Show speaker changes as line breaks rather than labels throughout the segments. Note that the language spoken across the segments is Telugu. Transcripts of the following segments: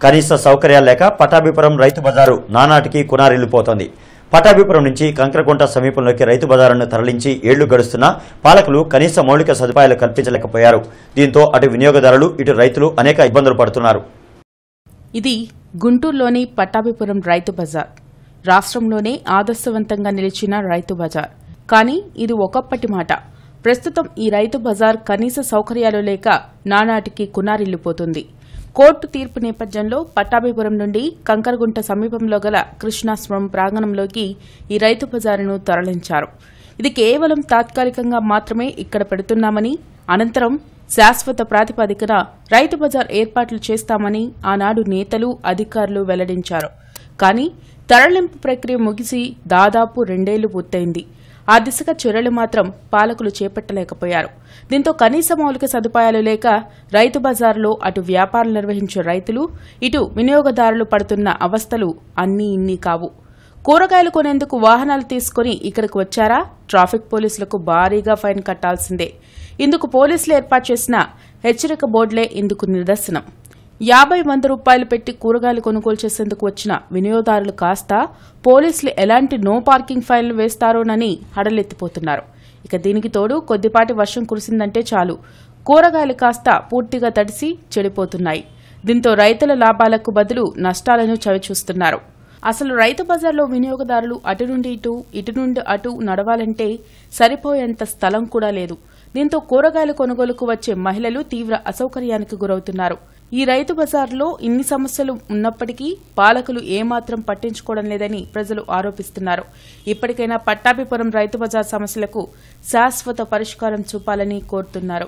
కనీస సౌకర్యాలు లేక పటాభిపురం రైతు బజారు నానాటికి కునారిల్లిపోతోంది పటాభిపురం నుంచి కంకరకుంట సమీపంలోకి రైతు బజారును తరలించి ఏళ్లు గడుస్తున్నా పాలకులు కనీస మౌలిక సదుపాయాలు కల్పించలేకపోయారు దీంతో అటు వినియోగదారులు ఇటు రైతులు అనేక ఇబ్బందులు పడుతున్నారు
ఇది గుంటూరులోని పట్టాభిపురం రైతు బజార్ రాష్ట్రంలోనే ఆదర్శవంతంగా నిలిచిన రైతు బజార్ కానీ ఇది ఒకప్పటి మాట ప్రస్తుతం ఈ రైతు బజార్ కనీస సౌకర్యాలు లేక నానాటికి కునారిల్లిపోతుంది కోర్టు తీర్పు నేపథ్యంలో పట్టాభిపురం నుండి కంకరగుంట సమీపంలో గల కృష్ణాశ్రమం ప్రాంగణంలోకి ఈ రైతు బజారును తరలించారు ఇది కేవలం తాత్కాలికంగా మాత్రమే ఇక్కడ పెడుతున్నామని అనంతరం శాశ్వత ప్రాతిపదికన రైతు బజార్ ఏర్పాట్లు చేస్తామని ఆనాడు నేతలు అధికారులు వెల్లడించారు కానీ తరలింపు ప్రక్రియ ముగిసి దాదాపు రెండేళ్లు పూర్తయింది ఆ దిశగా చర్యలు మాత్రం పాలకులు చేపట్టలేకపోయారు దీంతో కనీస మౌలిక సదుపాయాలు లేక రైతు బజార్లో అటు వ్యాపారాలు నిర్వహించే రైతులు ఇటు వినియోగదారులు పడుతున్న అవస్థలు అన్నీ ఇన్ని కావు కూరగాయలు కొనేందుకు వాహనాలు తీసుకుని ఇక్కడికి వచ్చారా ట్రాఫిక్ పోలీసులకు భారీగా ఫైన్ కట్టాల్సిందే ఇందుకు పోలీసులు ఏర్పాటు చేసిన హెచ్చరిక బోర్డులే ఇందుకు నిదర్శనం యాభై వంద రూపాయలు పెట్టి కూరగాయలు కొనుగోలు చేసేందుకు వచ్చిన వినియోగదారులు కాస్త పోలీసులు ఎలాంటి నో పార్కింగ్ ఫైన్లు వేస్తారోనని హడలెత్తిపోతున్నారు ఇక దీనికి తోడు కొద్దిపాటి వర్షం కురిసిందంటే చాలు కూరగాయలు కాస్త పూర్తిగా తడిసి చెడిపోతున్నాయి దీంతో రైతుల లాభాలకు బదులు నష్టాలను చవిచూస్తున్నారు అసలు రైతు బజార్లో వినియోగదారులు అటు నుండి ఇటు ఇటు నుండి అటు నడవాలంటే సరిపోయేంత స్థలం కూడా లేదు దీంతో కూరగాయల కొనుగోలుకు వచ్చే మహిళలు తీవ్ర అసౌకర్యానికి గురవుతున్నారు ఈ రైతు బజార్లో ఇన్ని సమస్యలు ఉన్నప్పటికీ పాలకులు ఏమాత్రం పట్టించుకోవడం లేదని ప్రజలు ఆరోపిస్తున్నారు ఇప్పటికైనా పట్టాభిపురం రైతు బజార్ సమస్యలకు శాశ్వత పరిష్కారం చూపాలని కోరుతున్నారు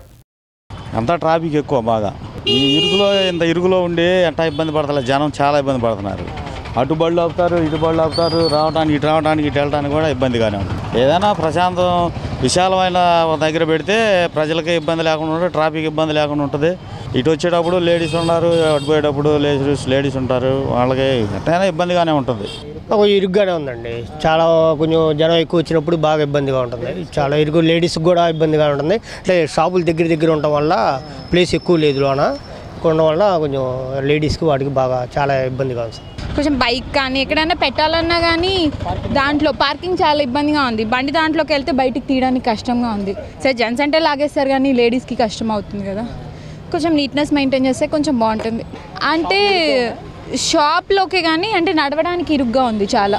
అంతా ట్రాఫిక్ ఎక్కువ బాగా ఈ ఇరుగులో ఇంత ఇరుగులో ఉండి ఎట్టా ఇబ్బంది పడతలే జనం చాలా ఇబ్బంది పడుతున్నారు అటు బళ్ళు ఆపుతారు ఇటు బళ్ళు ఆపుతారు రావడానికి ఇటు రావడానికి ఇటు వెళ్ళడానికి కూడా ఇబ్బందిగానే ఉంది ఏదైనా ప్రశాంతం విశాలమైన ఒక దగ్గర పెడితే ప్రజలకి ఇబ్బంది లేకుండా ఉంటుంది ట్రాఫిక్ ఇబ్బంది లేకుండా ఉంటుంది ఇటు వచ్చేటప్పుడు లేడీస్ ఉన్నారు అటు పోయేటప్పుడు లేడీస్ లేడీస్ ఉంటారు వాళ్ళకి ఎట్టైనా ఇబ్బందిగానే ఉంటుంది
కొంచెం ఇరుగ్గానే ఉందండి చాలా కొంచెం జనం ఎక్కువ వచ్చినప్పుడు బాగా ఇబ్బందిగా ఉంటుంది చాలా ఇరుగు లేడీస్కి కూడా ఇబ్బందిగా ఉంటుంది అంటే షాపులు దగ్గర దగ్గర ఉండటం వల్ల ప్లేస్ ఎక్కువ లేదు లోన ఉండడం వల్ల కొంచెం లేడీస్కి వాటికి బాగా చాలా ఇబ్బందిగా ఉంది
కొంచెం బైక్ కానీ ఎక్కడైనా పెట్టాలన్నా కానీ దాంట్లో పార్కింగ్ చాలా ఇబ్బందిగా ఉంది బండి దాంట్లోకి వెళ్తే బయటికి తీయడానికి కష్టంగా ఉంది సరే జెంట్స్ అంటే లాగేస్తారు కానీ లేడీస్కి కష్టం అవుతుంది కదా కొంచెం నీట్నెస్ మెయింటైన్ చేస్తే కొంచెం బాగుంటుంది అంటే షాప్లోకి కానీ అంటే నడవడానికి ఇరుగ్గా ఉంది చాలా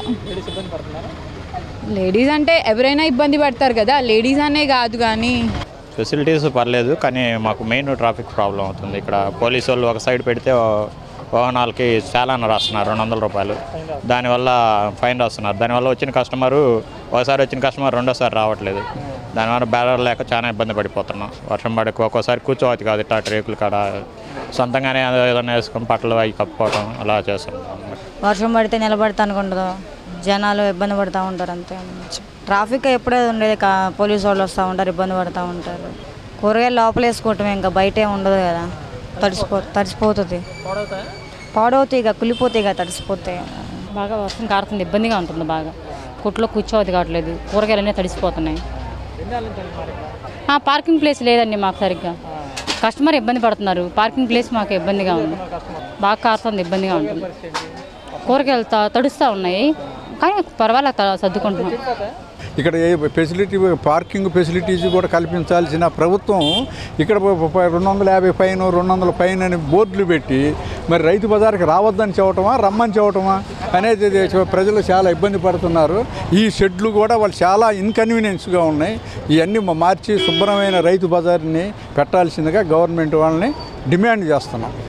లేడీస్ అంటే ఎవరైనా ఇబ్బంది పడతారు కదా లేడీస్ అనే కాదు కానీ
ఫెసిలిటీస్ పర్లేదు కానీ మాకు మెయిన్ ట్రాఫిక్ ప్రాబ్లం అవుతుంది ఇక్కడ పోలీసు వాళ్ళు ఒక సైడ్ పెడితే వాహనాలకి చాలాన్ రాస్తున్నారు రెండు వందల రూపాయలు దానివల్ల ఫైన్ రాస్తున్నారు దానివల్ల వచ్చిన కస్టమరు ఒకసారి వచ్చిన కస్టమర్ రెండోసారి రావట్లేదు దానివల్ల బ్యాలర్ లేక చాలా ఇబ్బంది పడిపోతున్నాం వర్షం పడి ఒక్కోసారి కూర్చోవచ్చు కాదు ఇట్లా రేకులు కాడ సొంతంగానే ఏదైనా వేసుకొని బట్టలు అవి కప్పుకోవడం అలా చేస్తున్నాం
వర్షం పడితే నిలబడతానికి ఉండదు జనాలు ఇబ్బంది పడుతూ ఉంటారు అంతే ట్రాఫిక్ ఎప్పుడే ఉండేది కా పోలీసు వాళ్ళు వస్తూ ఉంటారు ఇబ్బంది పడుతూ ఉంటారు కూరగాయలు లోపల వేసుకోవటమే ఇంకా బయటే ఉండదు కదా తడిసిపో తడిసిపోతుంది పాడవుతాయి ఇక కులిపోతాయి ఇక తడిసిపోతాయి
బాగా వర్షం కారుతుంది ఇబ్బందిగా ఉంటుంది బాగా కొట్లో కూర్చోవద్దు కావట్లేదు కూరగాయలు అన్నీ తడిసిపోతున్నాయి ఆ, పార్కింగ్ ప్లేస్ లేదండి మాకు సరిగ్గా కస్టమర్ ఇబ్బంది పడుతున్నారు పార్కింగ్ ప్లేస్ మాకు ఇబ్బందిగా ఉంది బాగా కారుతుంది ఇబ్బందిగా ఉంటుంది కూరగాయలు త- తడుస్తూ ఉన్నాయి కానీ పర్వాలేదు త- సర్దుకుంటున్నాం
ఇక్కడ ఏ ఫెసిలిటీ పార్కింగ్ ఫెసిలిటీస్ కూడా కల్పించాల్సిన ప్రభుత్వం ఇక్కడ ప- ప- రెండు వందల యాభై పైన రెండు వందల పైన అని బోర్డులు పెట్టి మరి రైతు బజార్కి రావద్దని చెప్పటమా రమ్మని చెప్పటమా అనేది ఇది చ- ప్రజలు చాలా ఇబ్బంది పడుతున్నారు ఈ షెడ్లు కూడా వాళ్ళు చాలా ఇన్కన్వీనియన్స్గా ఉన్నాయి ఇవన్నీ మ- మార్చి శుభ్రమైన రైతు బజార్ని పెట్టాల్సిందిగా గవర్నమెంట్ వాళ్ళని డిమాండ్ చేస్తున్నాం